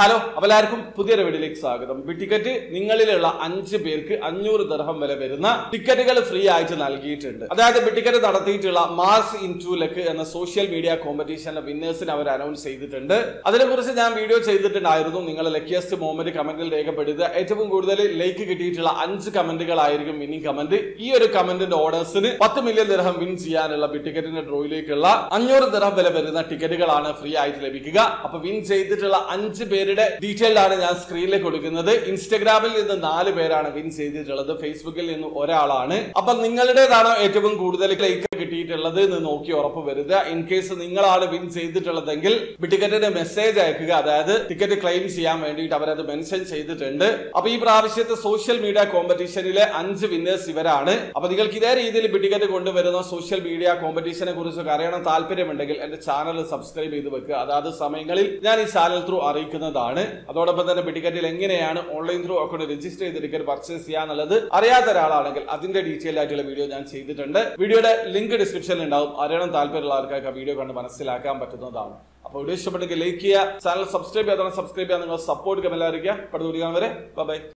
hello അപ്പൊ എല്ലാവർക്കും പുതിയൊരു വീഡിയോയിലേക്ക് സ്വാഗതം ബി ടിക്കറ്റ് നിങ്ങളിലുള്ള അഞ്ച് പേർക്ക് അഞ്ഞൂറ് ദർഹം വില വരുന്ന ടിക്കറ്റുകൾ ഫ്രീ ആയിട്ട് നൽകിയിട്ടുണ്ട് അതായത് ബി ടിക്കറ്റ് നടത്തിയിട്ടുള്ള മാർസ് ഇൻ ടു ലക്ക് എന്ന സോഷ്യൽ മീഡിയ കോമ്പറ്റീഷന്റെ വിന്നേഴ്സിന് അവർ അനൗൺസ് ചെയ്തിട്ടുണ്ട് അതിനെക്കുറിച്ച് ഞാൻ വീഡിയോ ചെയ്തിട്ടുണ്ടായിരുന്നു നിങ്ങൾ ലക്കിയസ്റ്റ് മൊമെന്റ് കമന്റിൽ രേഖപ്പെടുത്തുക ഏറ്റവും കൂടുതൽ ലൈക്ക് കിട്ടിയിട്ടുള്ള അഞ്ച് കമന്റുകളായിരിക്കും വിന്നിംഗ് കമന്റ് ഈ ഒരു കമന്റിന്റെ ഓർഡേഴ്സിന് പത്ത് മില്യൺ ദിർഹം വിൻ ചെയ്യാനുള്ള ബി ടിക്കറ്റിന്റെ ഡ്രോയിലേക്കുള്ള അഞ്ഞൂറ് ദിർഹം വില വരുന്ന ടിക്കറ്റുകളാണ് ഫ്രീ ആയിട്ട് ലഭിക്കുക അപ്പൊ വിൻ ചെയ്തിട്ടുള്ള അഞ്ച് പേരുടെ ഡീറ്റെയിൽ ആണ് ഞാൻ സ്ക്രീനിൽ കൊടുക്കുന്നത് ഇൻസ്റ്റഗ്രാമിൽ നിന്ന് നാല് പേരാണ് വിൻ ചെയ്തിട്ടുള്ളത് ഫേസ്ബുക്കിൽ നിന്ന് ഒരാളാണ് അപ്പൊ നിങ്ങളുടേതാണോ ഏറ്റവും കൂടുതൽ ലൈക്ക് കിട്ടിയിട്ടുള്ളത് എന്ന് നോക്കി ഉറപ്പ് വരുത്തുക ഇൻ കേസ് നിങ്ങളാണ് വിൻ ചെയ്തിട്ടുള്ളതെങ്കിൽ ടിക്കറ്റിന് മെസ്സേജ് അയക്കുക അതായത് ടിക്കറ്റ് ക്ലെയിം ചെയ്യാൻ വേണ്ടിയിട്ട് അവരത് മെൻഷൻ ചെയ്തിട്ടുണ്ട് അപ്പൊ ഈ പ്രാവശ്യത്തെ സോഷ്യൽ മീഡിയ കോമ്പറ്റീഷനിലെ അഞ്ച് വിന്നേഴ്സ് ഇവരാണ് അപ്പൊ നിങ്ങൾക്ക് ഇതേ രീതിയിൽ ടിക്കറ്റ് കൊണ്ടുവരുന്ന സോഷ്യൽ മീഡിയ കോമ്പറ്റീഷനെ കുറിച്ച് അറിയണം താല്പര്യമുണ്ടെങ്കിൽ എന്റെ ചാനൽ സബ്സ്ക്രൈബ് ചെയ്ത് വെക്കുക അതാത് സമയങ്ങളിൽ ഞാൻ ഈ ചാനൽ ത്രൂ അറിയിക്കുന്നതാണ് അതോടൊപ്പം തന്നെ ടിക്കറ്റിൽ എങ്ങനെയാണ് ഓൺലൈൻ ത്രൂ അക്കൗണ്ട് രജിസ്റ്റർ ചെയ്ത് ടിക്കറ്റ് പർച്ചേസ് ചെയ്യാന്നുള്ളത് അറിയാത്ത ഒരാളാണെങ്കിൽ അതിന്റെ ഡീറ്റെയിൽ ആയിട്ടുള്ള വീഡിയോ ഞാൻ ചെയ്തിട്ടുണ്ട് വീഡിയോയുടെ ലിങ്ക് ഡിസ്ക്രിപ്ഷനിൽ ഉണ്ടാവും അറിയണം താല്പര്യമുള്ള ആൾക്കാർക്ക് ആ വീഡിയോ കണ്ട് മനസ്സിലാക്കാൻ പറ്റുന്നതാണ് അപ്പോൾ വീഡിയോ ഇഷ്ടപ്പെട്ടെങ്കിൽ ലൈക്ക് ചെയ്യുക ചാനൽ സബ്സ്ക്രൈബ് ചെയ്യാതെ സബ്സ്ക്രൈബ് ചെയ്യാൻ നിങ്ങൾ സപ്പോർട്ട് കമലായിരിക്കുക അടുത്ത വീഡിയോ കാണും വരെ ബൈ